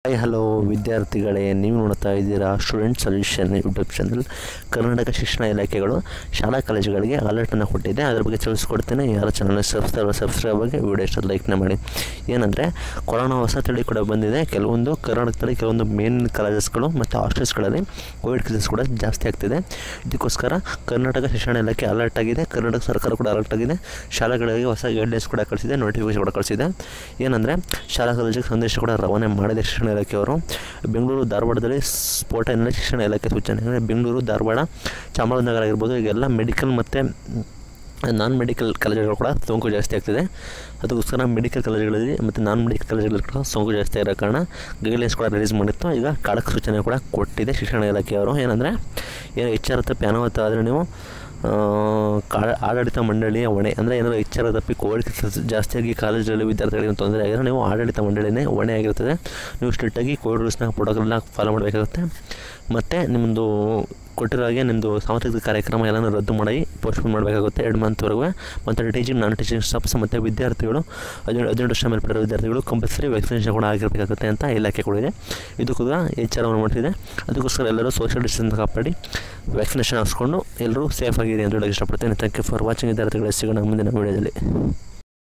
hi hello ವಿದ್ಯಾರ್ಥಿಗಳೇ ನೀವು ನೋಡ್ತಾ ಇದ್ದೀರಾ student solution YouTube channel Karnataka ಶಿಕ್ಷಣ ಇಲಾಖೆಗಳು ಶಾಲಾ ಕಾಲೇಜುಗಳಿಗೆ ಅಲರ್ಟನ್ನು ಕೊಟ್ಟಿದೆ ಅದ್ರ ಬಗ್ಗೆ ತಿಳಿಸ್ಕೊಡ್ತೇನೆ ಯಾರ ಚಾನಲ್ ಸಬ್ಸ್ಕ್ರೈಬ್ ಸಬ್ಸ್ಕ್ರೈಬ್ ಆಗಿ ವಿಡಿಯೋ ಇಷ್ಟ ಲೈಕ್ನ ಮಾಡಿ ಏನಂದರೆ ಕೊರೋನಾ ಹೊಸ ತಳಿ ಕೂಡ ಬಂದಿದೆ ಕೆಲವೊಂದು ಕರ್ನಾಟಕದಲ್ಲಿ ಕೆಲವೊಂದು ಮೇನ್ ಕಾಲೇಜಸ್ಗಳು ಮತ್ತು ಹಾಸ್ಟೆಲ್ಸ್ಗಳಲ್ಲಿ ಕೋವಿಡ್ ಕೇಸಸ್ ಕೂಡ ಜಾಸ್ತಿ ಆಗ್ತಿದೆ ಇದಕ್ಕೋಸ್ಕರ ಕರ್ನಾಟಕ ಶಿಕ್ಷಣ ಇಲಾಖೆ ಅಲರ್ಟ್ ಆಗಿದೆ ಕರ್ನಾಟಕ ಸರ್ಕಾರ ಕೂಡ ಅಲರ್ಟ್ ಆಗಿದೆ ಶಾಲೆಗಳಿಗೆ ಹೊಸ ಗೈಡ್ಲೈನ್ಸ್ ಕೂಡ ಕಳಿಸಿದೆ ನೋಟಿಫಿಕೇಶನ್ ಕೂಡ ಕಳಿಸಿದೆ ಏನಂದರೆ ಶಾಲಾ ಕಾಲೇಜಿಗೆ ಸಂದೇಶ ಕೂಡ ರವಾನೆ ಮಾಡಿದೆ ಶಿಕ್ಷಣ ಇಲಾಖೆಯವರು ಬೆಂಗಳೂರು ಧಾರವಾಡದಲ್ಲಿ ಸ್ಫೋಟ ಹಿನ್ನೆಲೆ ಶಿಕ್ಷಣ ಇಲಾಖೆ ಸೂಚನೆ ಅಂದರೆ ಬೆಂಗಳೂರು ಧಾರವಾಡ ಚಾಮರಾಜನಗರ ಆಗಿರ್ಬೋದು ಈಗೆಲ್ಲ ಮೆಡಿಕಲ್ ಮತ್ತು ನಾನ್ ಮೆಡಿಕಲ್ ಕಾಲೇಜುಗಳು ಕೂಡ ಸೋಂಕು ಜಾಸ್ತಿ ಆಗ್ತಿದೆ ಅದಕ್ಕೋಸ್ಕರ ಮೆಡಿಕಲ್ ಕಾಲೇಜುಗಳಲ್ಲಿ ಮತ್ತು ನಾನ್ ಮೆಡಿಕಲ್ ಕಾಲೇಜುಗಳಲ್ಲಿ ಕೂಡ ಸೋಂಕು ಜಾಸ್ತಿ ಇರೋ ಕಾರಣ ಗೈಡ್ಲೈನ್ಸ್ ಕೂಡ ರಿಲೀಸ್ ಮಾಡಿತ್ತು ಈಗ ಖಡಕ್ ಸೂಚನೆ ಕೂಡ ಕೊಟ್ಟಿದೆ ಶಿಕ್ಷಣ ಇಲಾಖೆಯವರು ಏನಂದರೆ ಏನು ಎಚ್ಚರ ತಪ್ಪಿ ಅನಾಹುತ ಆದರೆ ನೀವು ಆ, ಕಾ ಆಡಳಿತ ಮಂಡಳಿಯ ಹೊಣೆ ಅಂದರೆ ಏನಾದರೂ ಎಚ್ಚರ ತಪ್ಪಿ ಕೋವಿಡ್ ಕೇಸಸ್ ಜಾಸ್ತಿಯಾಗಿ ಕಾಲೇಜಲ್ಲಿ ವಿದ್ಯಾರ್ಥಿಗಳಿಗೆ ತೊಂದರೆ ಆಗಿದ್ರೆ ನೀವು ಆಡಳಿತ ಮಂಡಳಿನೇ ಹೊಣೆ ಆಗಿರ್ತದೆ ನೀವು ಸ್ಟ್ರಿಕ್ಟಾಗಿ ಕೋವಿಡ್ ರೂಲ್ಸ್ನ ಪ್ರೋಟೋಕಾಲ್ನ ಫಾಲೋ ಮಾಡಬೇಕಾಗುತ್ತೆ ಮತ್ತು ನಿಮ್ಮದು ಕೊಟ್ಟಿರೋ ಹಾಗೆ ನಿಮ್ಮದು ಸಾಂಸ್ಕೃತಿಕ ಕಾರ್ಯಕ್ರಮ ಎಲ್ಲನೂ ರದ್ದು ಮಾಡಿ ಪೋಸ್ಟ್ಪೋನ್ ಮಾಡಬೇಕಾಗುತ್ತೆ ಎರಡು ಮಂತ್ವರೆಗೂ ಮತ್ತು ಟೀಚಿಂಗ್ ನಾನ್ ಟೀಚಿಂಗ್ ಸ್ಟಾಫ್ಸ್ ಮತ್ತು ವಿದ್ಯಾರ್ಥಿಗಳು ಹದಿನೇಳು ಹದಿನೆಂಟು ವರ್ಷ ಮೇಲ್ಪಟ್ಟ ವಿದ್ಯಾರ್ಥಿಗಳು ಕಂಪಲ್ಸರಿ ವ್ಯಾಕ್ಸಿನೇಷನ್ ಕೂಡ ಆಗಿರಬೇಕಾಗುತ್ತೆ ಅಂತ ಇಲಾಖೆ ಕೊಡಿದೆ ಇದು ಕೂಡ ಎಚ್ಚರವನ್ನು ಮಾಡ್ತಿದೆ ಅದಕ್ಕೋಸ್ಕರ ಎಲ್ಲರೂ ಸೋಷಿಯಲ್ ಡಿಸ್ಟೆನ್ಸ್ ಕಾಪಾಡಿ ವ್ಯಾಕ್ಸಿನೇಷನ್ ಹಾಕ್ಸ್ಕೊಂಡು ಎಲ್ಲರೂ ಸೇಫ್ ಆಗಿರಿ ಅಂತ ಹೇಳೋಕ್ಕೆ ಇಷ್ಟಪಡ್ತೇನೆ ಥ್ಯಾಂಕ್ ಯು ಫಾರ್ ವಾಚಿಂಗ್ ವಿದ್ಯಾರ್ಥಿಗಳ ಸಿಗೋಣ ಮುಂದಿನ ವೀಡಿಯೋದಲ್ಲಿ